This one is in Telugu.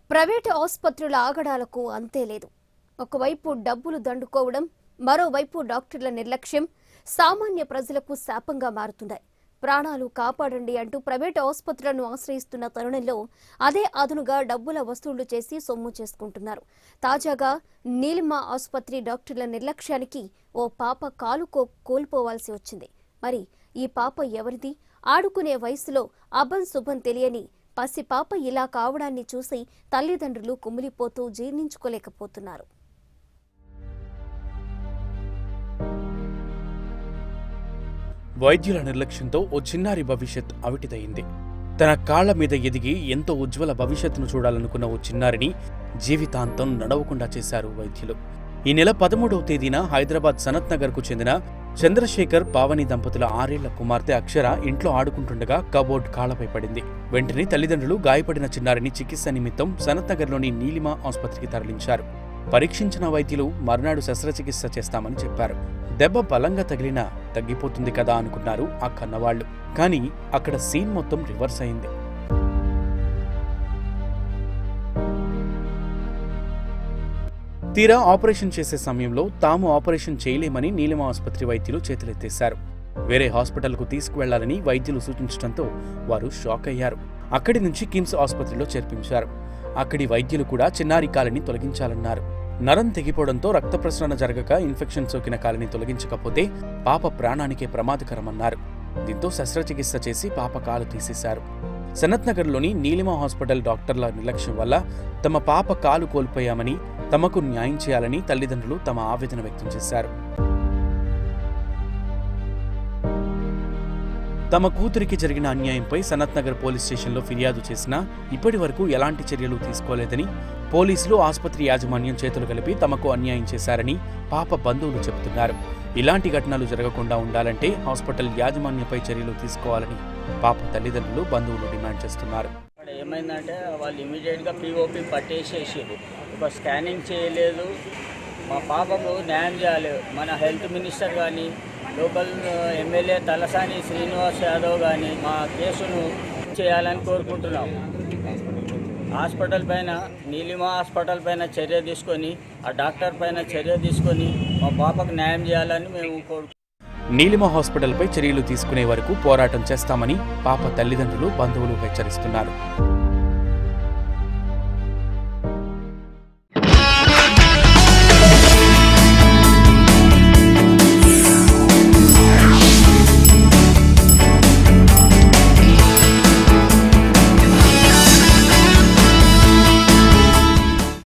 ప్రైవేటు ఆసుపత్రుల ఆగడాలకు అంతే లేదు ఒకవైపు డబ్బులు దండుకోవడం మరోవైపు డాక్టర్ల నిర్లక్ష్యం సామాన్య ప్రజలకు శాపంగా మారుతున్నాయి ప్రాణాలు కాపాడండి అంటూ ప్రైవేటు ఆసుపత్రులను ఆశ్రయిస్తున్న తరుణంలో అదే అదునుగా డబ్బుల వసూళ్లు చేసి సొమ్ము చేసుకుంటున్నారు తాజాగా నీలిమ ఆసుపత్రి డాక్టర్ల నిర్లక్ష్యానికి ఓ పాప కాలు కో- కోల్పోవాల్సి వచ్చింది మరి ఈ పాప ఎవరిది ఆడుకునే వయసులో అభం శుభం తెలియని పసి పాప ఇలా కావడాన్ని చూసి తల్లిదండ్రులు కుమిలిపోతూ జీర్ణించుకోలేకపోతున్నారు వైద్యుల నిర్లక్ష్యంతో ఓ చిన్నారి భవిష్యత్ అవిటిదయింది తన కాళ్ల మీద ఎదిగి ఎంతో ఉజ్వల భవిష్యత్తును చూడాలనుకున్న ఓ చిన్నారిని జీవితాంతం నడవకుండా చేశారు వైద్యులు ఈ నెల పదమూడవ తేదీన హైదరాబాద్ సనత్ నగర్కు చెందిన చంద్రశేఖర్ పావని దంపతుల ఆరేళ్ల కుమార్తె అక్షర ఇంట్లో ఆడుకుంటుండగా కబోర్డ్ కాళ్లపై పడింది వెంటనే తల్లిదండ్రులు గాయపడిన చిన్నారిని చికిత్స నిమిత్తం సనత్ నగర్లోని నీలిమ ఆసుపత్రికి తరలించారు పరీక్షించిన వైద్యులు మర్నాడు శస్త్రచికిత్స చేస్తామని చెప్పారు దెబ్బ బలంగా తగిలినా తగ్గిపోతుంది కదా అనుకున్నారు ఆ కన్నవాళ్లు కానీ అక్కడ సీన్ మొత్తం రివర్స్ అయింది తీరా ఆపరేషన్ చేసే సమయంలో తాము ఆపరేషన్ చేయలేమని నీలిమ ఆసుపత్రి వైద్యులు చేతులెత్తేశారు వేరే హాస్పిటల్కు తీసుకువెళ్లాలని వైద్యులు సూచించడంతో వారు షాక్ అయ్యారు అక్కడి నుంచి కిమ్స్ ఆసుపత్రిలో చేర్పించారు అక్కడి వైద్యులు కూడా చిన్నారి కాలిని తొలగించాలన్నారు నరం తెగిపోవడంతో రక్త ప్రసరణ జరగక ఇన్ఫెక్షన్ సోకిన కాలిని తొలగించకపోతే పాప ప్రాణానికే ప్రమాదకరమన్నారు దీంతో శస్త్రచికిత్స చేసి పాప కాలు తీసేశారు సనత్ నగర్లోని నీలిమ హాస్పిటల్ డాక్టర్ల నిర్లక్ష్యం వల్ల తమ పాప కాలు కోల్పోయామని తమకు న్యాయం చేయాలని తల్లిదండ్రులు తమ ఆవేదన వ్యక్తం చేశారు తమ కూతురికి జరిగిన అన్యాయంపై సనత్ నగర్ పోలీస్ స్టేషన్లో ఫిర్యాదు చేసినా ఇప్పటి వరకు ఎలాంటి చర్యలు తీసుకోలేదని పోలీసులు ఆసుపత్రి యాజమాన్యం చేతులు కలిపి తమకు అన్యాయం చేశారని పాప బంధువులు చెబుతున్నారు ఇలాంటి ఘటనలు జరగకుండా ఉండాలంటే హాస్పిటల్ యాజమాన్యంపై చర్యలు తీసుకోవాలని పాప తల్లిదండ్రులు బంధువులు డిమాండ్ చేస్తున్నారు అక్కడ ఏమైందంటే వాళ్ళు ఇమీడియట్గా పీఓపి పట్టేసేసారు ఒక స్కానింగ్ చేయలేదు మా పాపకు న్యాయం చేయాలి మన హెల్త్ మినిస్టర్ కానీ లోకల్ ఎమ్మెల్యే తలసాని శ్రీనివాస్ యాదవ్ కానీ మా కేసును చేయాలని కోరుకుంటున్నాం హాస్పిటల్ పైన నీలిమ హాస్పిటల్ పైన చర్య తీసుకొని ఆ డాక్టర్ పైన చర్య తీసుకొని మా పాపకు న్యాయం చేయాలని మేము కోరుకుంటున్నాం నీలిమ హాస్పిటల్పై చర్యలు తీసుకునే వరకు పోరాటం చేస్తామని పాప తల్లిదండ్రులు బంధువులు హెచ్చరిస్తున్నారు